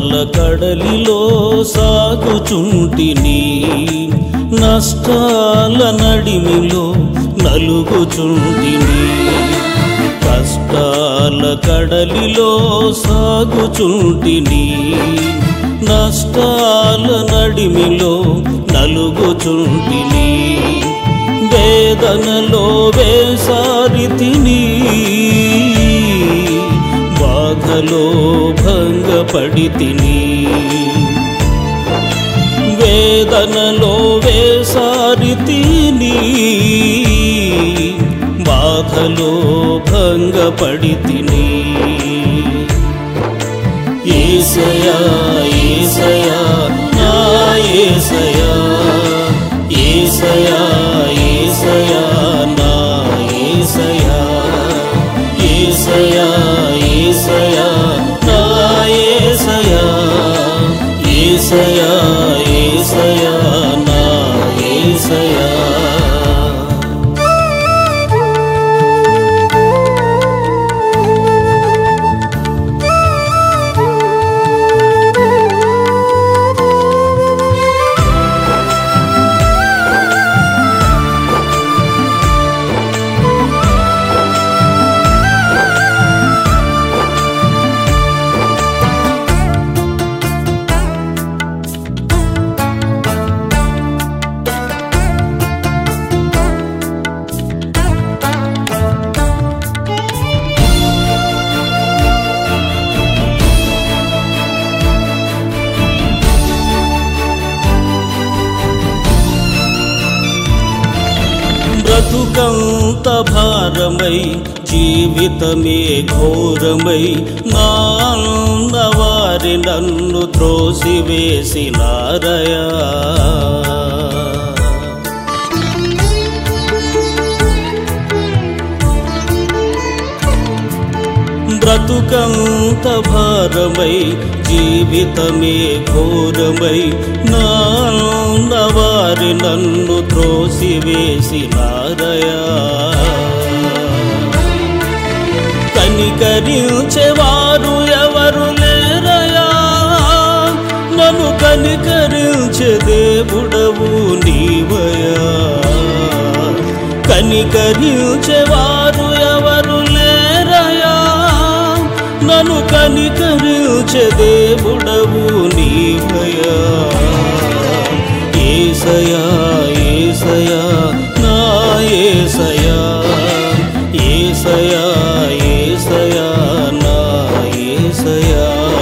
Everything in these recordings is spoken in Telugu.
కష్టాల కడలిలో సాగుచుంటిని నష్టాల నడిమిలో నలుగుచుంటిని కష్టాల కడలిలో సాగుచుంటిని నష్టాల నడిమిలో నలుగుచుంటిని వేదనలో వేసారి తిని బాధలో భంగపడి తిని వేదనలో వేసారి తిని బాధలో భంగపడి తిని ఏసయా ఏసయా నా ఏసయా ఏసయా ఏసయా నా ఏసయా ఏసయా ఏసయా నా ఏసయా ఏసయా ఏసయా నా ఏసయా బ్రతుకంత భారమై జీవితమే ఘోరమై నాన్నవారి నన్ను త్రోసివేసినారయా బ్రతుకంత భారమై జీవితమే ఘోరమై నాన్నవారి నన్ను త్రోసివేసినారయా కనికరించేవారు ఎవరు లేరయా నన్ను కనికరించే దేవుడవు నీవయా కనికరించేవారు ఎవరు లేరయా నన్ను కనికరించే దేవుడవు నీవయా ఏసయా ఏసయా నా ఏసయా ఏసయా ఏసయా నా ఏసయా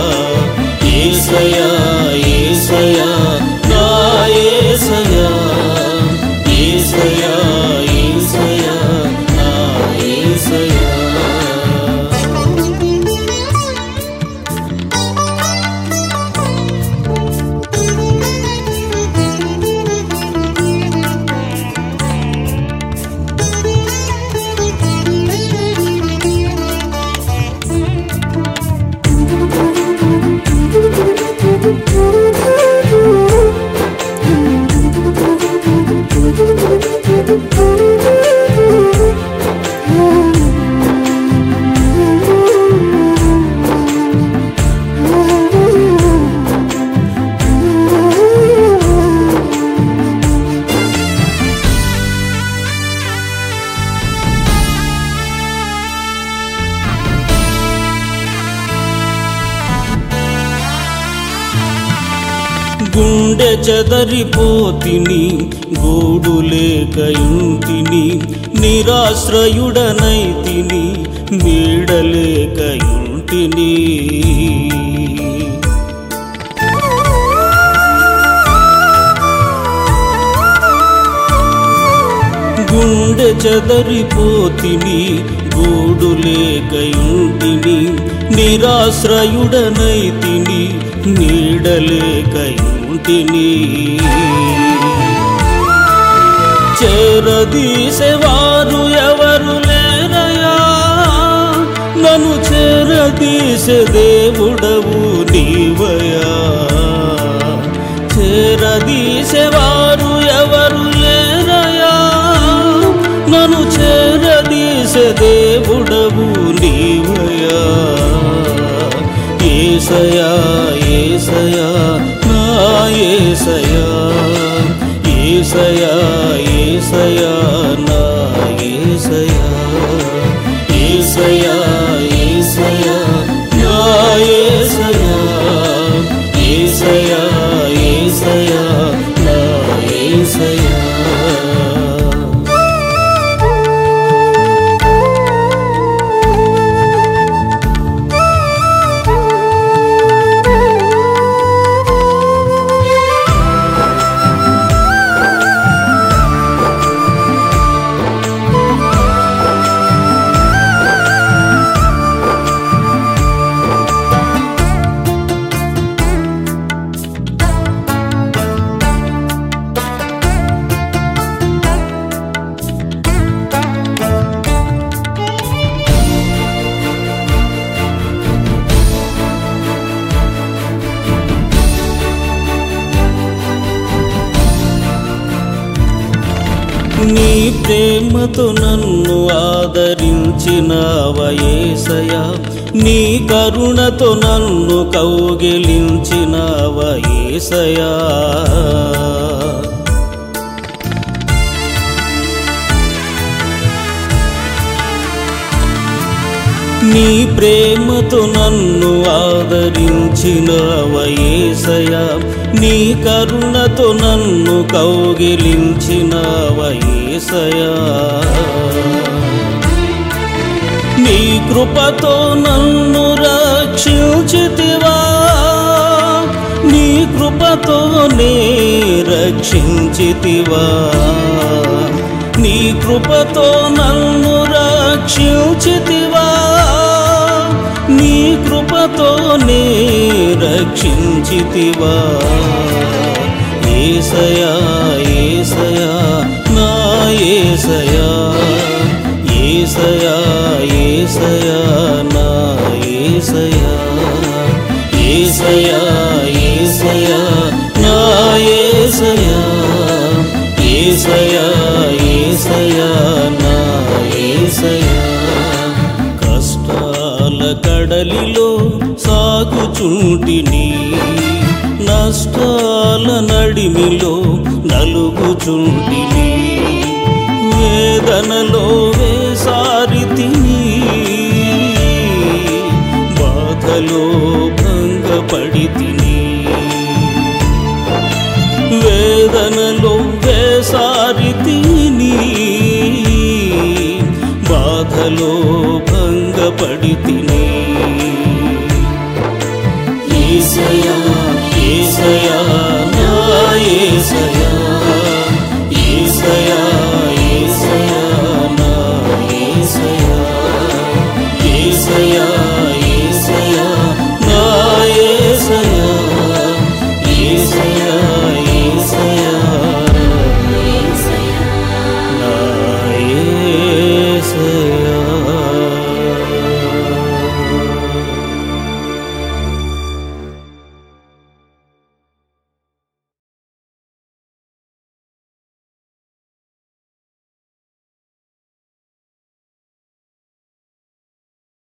ఏసయా ఏసయా నా ఏసయా ఏసయా ఏసయా నా ఏసయా గుండె చెదరిపోతిని గూడు లేక ఇంటిని నిరాశ్రయుడనైతిని నీడలేక ఇంటిని గుండె చెదరిపోతిని గూడు లేక ఇంటిని నిరాశ్రయుడనైతిని నీడలేక ఇంటిని చేరదీసేవారు ఎవరు లేరయా నన్ను చేరదీసే దేవుడవు నీవయా చేరదీసేవారు ఎవరు లేరయా నన్ను చేరదీసే దేవుడవు నీవయా ఏసయా ఏస నీ ప్రేమతో నన్ను ఆదరించినవయేసయా నీ కరుణతో నన్ను కౌగిలించినవయేసయా నీ ప్రేమతో నన్ను ఆదరించినవయేసయా నీ కరుణతో నన్ను కౌగిలించినవయేసయా నీ కృపతో నన్ను రక్షించితివా నీ కృపతో నే రక్షించితివా నీ కృపతో నన్ను రక్షించితివా నీ కృపతో నే రక్షించితివా ఏసయా ఏసయా నా ఏసయా ఏసయా ఏసయా నా ఏసయా ఏసయా ఏసయా నా ఏసయా ఏసయా ఏసయా నా ఏసయా కష్టాల కడలిలో సాగుచుంటిని నష్టాల నడిమిలో నలుగుచుంటిని వేదనలో వేసారితిని బాధలో భంగపడి తిని వేదనలో వేసారి తిని బాధలో భంగపడి తిని ఏసయా ఏసయా నా ఏసయా